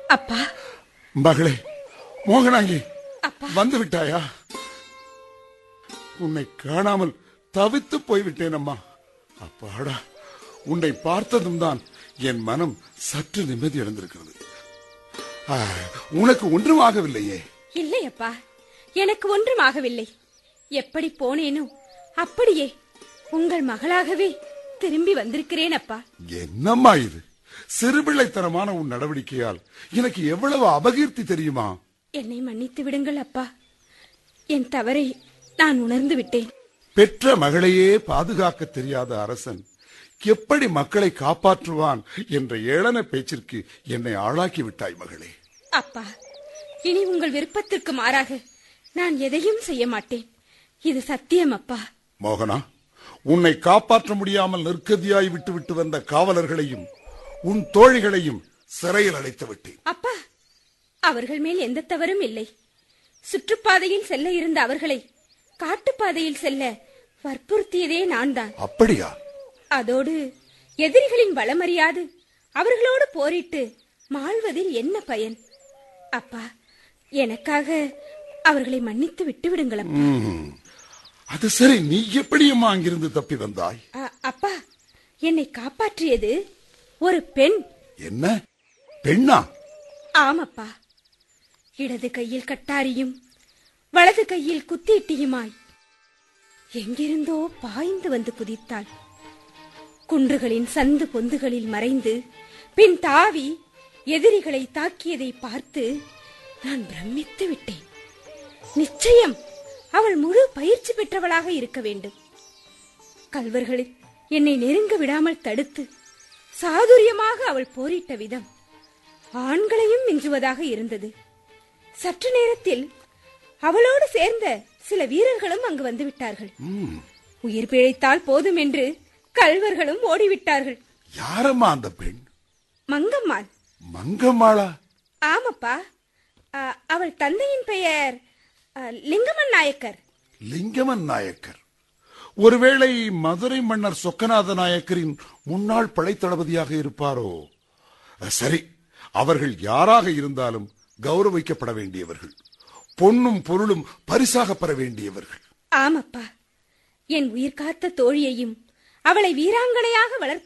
அப்பா மகளே மோகனாங்கி அப்பா வந்து விட்டாயா உன்னை காணாமல் தவித்து போய்விட்டேன் அம்மா அப்பாடா உன்னை பார்த்ததும் தான் என் மனம் சற்று நிம்மதி அடைந்திருக்கிறது ஆ, உனக்கு ஒன்றும் ஆகவில்லையே இல்லை அப்பா எனக்கு ஒன்றும் ஆகவில்லை எப்படி போனேனோ அப்படியே உங்கள் மகளாகவே திரும்பி வந்திருக்கிறேன் அப்பா என்னம்மா இது சிறுபிள்ளைத்தனமான உன் நடவடிக்கையால் எனக்கு எவ்வளவு அபகீர்த்தி தெரியுமா என்னை மன்னித்து விடுங்கள் அப்பா என் தவறை நான் உணர்ந்து விட்டேன் பெற்ற மகளையே பாதுகாக்க தெரியாத அரசன் எப்படி மக்களை காப்பாற்றுவான் என்ற ஏளன பேச்சிற்கு என்னை ஆளாக்கி விட்டாய் மகளே அப்பா இனி உங்கள் விருப்பத்திற்கு மாறாக நான் எதையும் செய்ய மாட்டேன் இது சத்தியம் அப்பா மோகனா உன்னை காப்பாற்ற முடியாமல் நிற்கதியாய் விட்டு விட்டு வந்த காவலர்களையும் உன் தோழிகளையும் சிறையில் அடைத்து விட்டேன் அப்பா அவர்கள் மேல் எந்த தவறும் இல்லை சுற்றுப்பாதையில் செல்ல இருந்த அவர்களை காட்டுப்பாதையில் செல்ல வற்புறுத்தியதே நான் தான் அப்படியா அதோடு எதிரிகளின் வளமறியாது அவர்களோடு போரிட்டு மாழ்வதில் என்ன பயன் அப்பா எனக்காக அவர்களை மன்னித்து விட்டு விடுங்கள் அப்பா. ம், அது சரி நீ எப்படியம்மா அங்கிருந்து தப்பி வந்தாய் அ- அப்பா என்னை காப்பாற்றியது ஒரு பெண் என்ன பெண்ணா ஆமப்பா இடது கையில் கட்டாரியும் வலது கையில் குத்தீட்டியுமாய் எங்கிருந்தோ பாய்ந்து வந்து குதித்தாள் குன்றுகளின் சந்து பொந்துகளில் மறைந்து பின் தாவி எதிரிகளை தாக்கியதை பார்த்து நான் பிரமித்து விட்டேன் நிச்சயம் அவள் முழு பயிற்சி பெற்றவளாக இருக்க வேண்டும் கல்வர்கள் என்னை நெருங்க விடாமல் தடுத்து சாதுரியமாக அவள் போரிட்ட விதம் ஆண்களையும் மிஞ்சுவதாக இருந்தது சற்று நேரத்தில் அவளோடு சேர்ந்த சில வீரர்களும் அங்கு வந்து விட்டார்கள் ம், உயிர் பிழைத்தால் போதும் என்று கல்வர்களும் ஓடிவிட்டார்கள் யாரம்மா அந்த பெண் மங்கம்மாள் மங்கம்மாளா ஆமப்பா அ, அவள் தந்தையின் பெயர் அ, லிங்கமன் நாயக்கர் லிங்கமன் நாயக்கர் ஒருவேளை மதுரை மன்னர் சொக்கநாத நாயக்கரின் முன்னாள் படைத்தளபதியாக இருப்பாரோ சரி அவர்கள் யாராக இருந்தாலும் கௌரவிக்கப்பட வேண்டியவர்கள் பொன்னும் பொருளும் பரிசாக பெற வேண்டியவர்கள் ஆமப்பா என் உயிர் காத்த தோழியையும் அவளை வீராங்கனையாக வளர்த்த